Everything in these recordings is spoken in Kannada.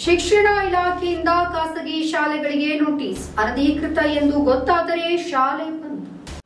ಶಿಕ್ಷಣ ಇಲಾಖೆಯಿಂದ ಖಾಸಗಿ ಶಾಲೆಗಳಿಗೆ ನೋಟಿಸ್ ಅನಧಿಕೃತ ಎಂದು ಗೊತ್ತಾದರೆ ಶಾಲೆ ಬಂದ್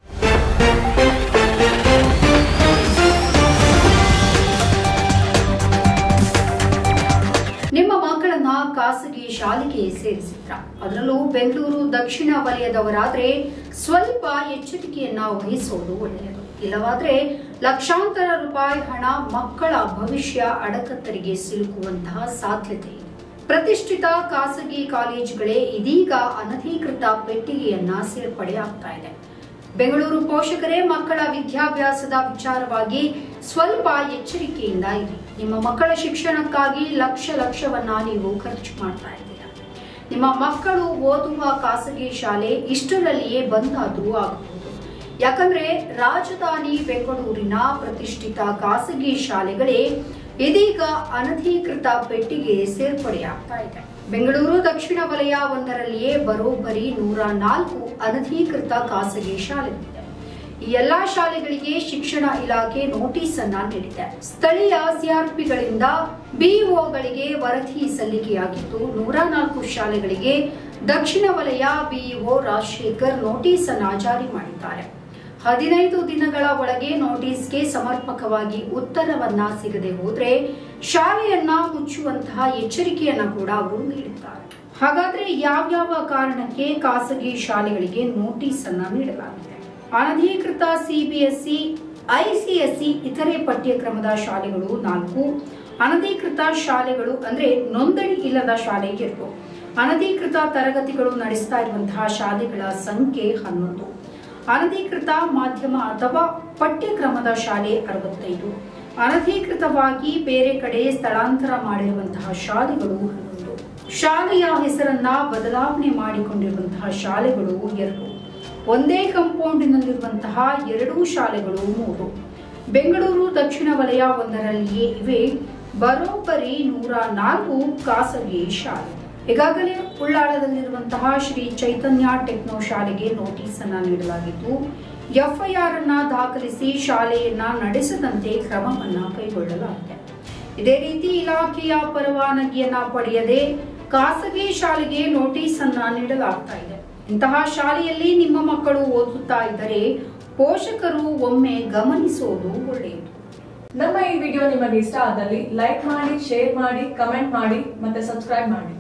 ನಿಮ್ಮ ಮಕ್ಕಳನ್ನ ಖಾಸಗಿ ಶಾಲೆಗೆ ಸೇರಿಸಿದ್ರ ಅದರಲ್ಲೂ ಬೆಂಗಳೂರು ದಕ್ಷಿಣ ವಲಯದವರಾದ್ರೆ ಸ್ವಲ್ಪ ಎಚ್ಚರಿಕೆಯನ್ನ ವಹಿಸೋದು ಒಳ್ಳೆಯದು ಇಲ್ಲವಾದ್ರೆ ಲಕ್ಷಾಂತರ ರೂಪಾಯಿ ಹಣ ಮಕ್ಕಳ ಭವಿಷ್ಯ ಅಡಕತ್ತರಿಗೆ ಸಿಲುಕುವಂತಹ ಸಾಧ್ಯತೆ ಇದೆ ಪ್ರತಿಷ್ಠಿತ ಖಾಸಗಿ ಕಾಲೇಜುಗಳೇ ಇದೀಗ ಅನಧಿಕೃತ ಪೆಟ್ಟಿಗೆಯನ್ನ ಸೇರ್ಪಡೆ ಆಗ್ತಾ ಇದೆ ಬೆಂಗಳೂರು ಪೋಷಕರೇ ಮಕ್ಕಳ ವಿದ್ಯಾಭ್ಯಾಸದ ವಿಚಾರವಾಗಿ ಸ್ವಲ್ಪ ಎಚ್ಚರಿಕೆಯಿಂದ ಇರಿ ನಿಮ್ಮ ಮಕ್ಕಳ ಶಿಕ್ಷಣಕ್ಕಾಗಿ ಲಕ್ಷ ಲಕ್ಷವನ್ನ ನೀವು ಖರ್ಚು ಮಾಡ್ತಾ ಇದ್ದೀರಾ ನಿಮ್ಮ ಮಕ್ಕಳು ಓದುವ ಖಾಸಗಿ ಶಾಲೆ ಇಷ್ಟರಲ್ಲಿಯೇ ಬಂದಾದ್ರೂ ಆಗಬಹುದು ಯಾಕಂದ್ರೆ ರಾಜಧಾನಿ ಬೆಂಗಳೂರಿನ ಪ್ರತಿಷ್ಠಿತ ಖಾಸಗಿ ಶಾಲೆಗಳೇ ಇದೀಗ ಅನಧಿಕೃತ ಪೆಟ್ಟಿಗೆ ಸೇರ್ಪಡೆಯಾಗ್ತಾ ಇದೆ ಬೆಂಗಳೂರು ದಕ್ಷಿಣ ವಲಯ ಒಂದರಲ್ಲಿಯೇ ಬರೋಬ್ಬರಿ ನೂರ ನಾಲ್ಕು ಅನಧಿಕೃತ ಖಾಸಗಿ ಶಾಲೆಗಳಿವೆ ಈ ಎಲ್ಲಾ ಶಾಲೆಗಳಿಗೆ ಶಿಕ್ಷಣ ಇಲಾಖೆ ನೋಟಿಸ್ ಅನ್ನ ನೀಡಿದೆ ಸ್ಥಳೀಯ ಸಿಆರ್ಪಿಗಳಿಂದ ಬಿಇಒಗಳಿಗೆ ವರದಿ ಸಲ್ಲಿಕೆಯಾಗಿದ್ದು ನೂರ ನಾಲ್ಕು ಶಾಲೆಗಳಿಗೆ ದಕ್ಷಿಣ ವಲಯ ಬಿಇಒ ರಾಜಶೇಖರ್ ನೋಟಿಸ್ ಅನ್ನ ಜಾರಿ ಮಾಡಿದ್ದಾರೆ ಹದಿನೈದು ದಿನಗಳ ಒಳಗೆ ನೋಟಿಸ್ಗೆ ಸಮರ್ಪಕವಾಗಿ ಉತ್ತರವನ್ನ ಸಿಗದೆ ಹೋದ್ರೆ ಶಾಲೆಯನ್ನ ಮುಚ್ಚುವಂತಹ ಎಚ್ಚರಿಕೆಯನ್ನ ಕೂಡ ಅವರು ನೀಡಿದ್ದಾರೆ ಹಾಗಾದ್ರೆ ಯಾವ್ಯಾವ ಕಾರಣಕ್ಕೆ ಖಾಸಗಿ ಶಾಲೆಗಳಿಗೆ ನೋಟಿಸ್ ಅನ್ನ ನೀಡಲಾಗಿದೆ ಅನಧಿಕೃತ ಸಿಬಿಎಸ್ಇ ಐಸಿಎಸ್ಇ ಇತರೆ ಪಠ್ಯಕ್ರಮದ ಶಾಲೆಗಳು ನಾಲ್ಕು ಅನಧಿಕೃತ ಶಾಲೆಗಳು ಅಂದ್ರೆ ನೋಂದಣಿ ಇಲ್ಲದ ಶಾಲೆ ಎರಡು ಅನಧಿಕೃತ ತರಗತಿಗಳು ನಡೆಸ್ತಾ ಇರುವಂತಹ ಶಾಲೆಗಳ ಸಂಖ್ಯೆ ಹನ್ನೊಂದು ಅನಧಿಕೃತ ಮಾಧ್ಯಮ ಅಥವಾ ಪಠ್ಯಕ್ರಮದ ಶಾಲೆ ಅರವತ್ತೈದು ಅನಧಿಕೃತವಾಗಿ ಬೇರೆ ಕಡೆ ಸ್ಥಳಾಂತರ ಮಾಡಿರುವಂತಹ ಶಾಲೆಗಳು ಹನ್ನೊಂದು ಶಾಲೆಯ ಹೆಸರನ್ನ ಬದಲಾವಣೆ ಮಾಡಿಕೊಂಡಿರುವಂತಹ ಶಾಲೆಗಳು ಎರಡು ಒಂದೇ ಕಂಪೌಂಡಿನಲ್ಲಿರುವಂತಹ ಎರಡೂ ಶಾಲೆಗಳು ಮೂರು ಬೆಂಗಳೂರು ದಕ್ಷಿಣ ವಲಯ ಒಂದರಲ್ಲಿಯೇ ಇವೆ ಬರೋಬ್ಬರಿ ನೂರ ನಾಲ್ಕು ಖಾಸಗಿ ಶಾಲೆ ಈಗಾಗಲೇ ಉಳ್ಳಾಳದಲ್ಲಿರುವಂತಹ ಶ್ರೀ ಚೈತನ್ಯ ಟೆಕ್ನೋ ಶಾಲೆಗೆ ನೋಟಿಸ್ ಅನ್ನ ನೀಡಲಾಗಿದ್ದು ಎಫ್ಐಆರ್ ಅನ್ನ ದಾಖಲಿಸಿ ಶಾಲೆಯನ್ನ ನಡೆಸದಂತೆ ಕ್ರಮವನ್ನ ಕೈಗೊಳ್ಳಲಾಗಿದೆ ಇದೇ ರೀತಿ ಇಲಾಖೆಯ ಪರವಾನಗಿಯನ್ನ ಪಡೆಯದೆ ಖಾಸಗಿ ಶಾಲೆಗೆ ನೋಟಿಸ್ ಅನ್ನ ನೀಡಲಾಗ್ತಾ ಇದೆ ಇಂತಹ ಶಾಲೆಯಲ್ಲಿ ನಿಮ್ಮ ಮಕ್ಕಳು ಓದುತ್ತಾ ಇದ್ದರೆ ಪೋಷಕರು ಒಮ್ಮೆ ಗಮನಿಸೋದು ಒಳ್ಳೆಯದು ನಮ್ಮ ಈ ವಿಡಿಯೋ ನಿಮಗೆ ಇಷ್ಟ ಆದಲ್ಲಿ ಲೈಕ್ ಮಾಡಿ ಶೇರ್ ಮಾಡಿ ಕಮೆಂಟ್ ಮಾಡಿ ಮತ್ತೆ ಸಬ್ಸ್ಕ್ರೈಬ್ ಮಾಡಿ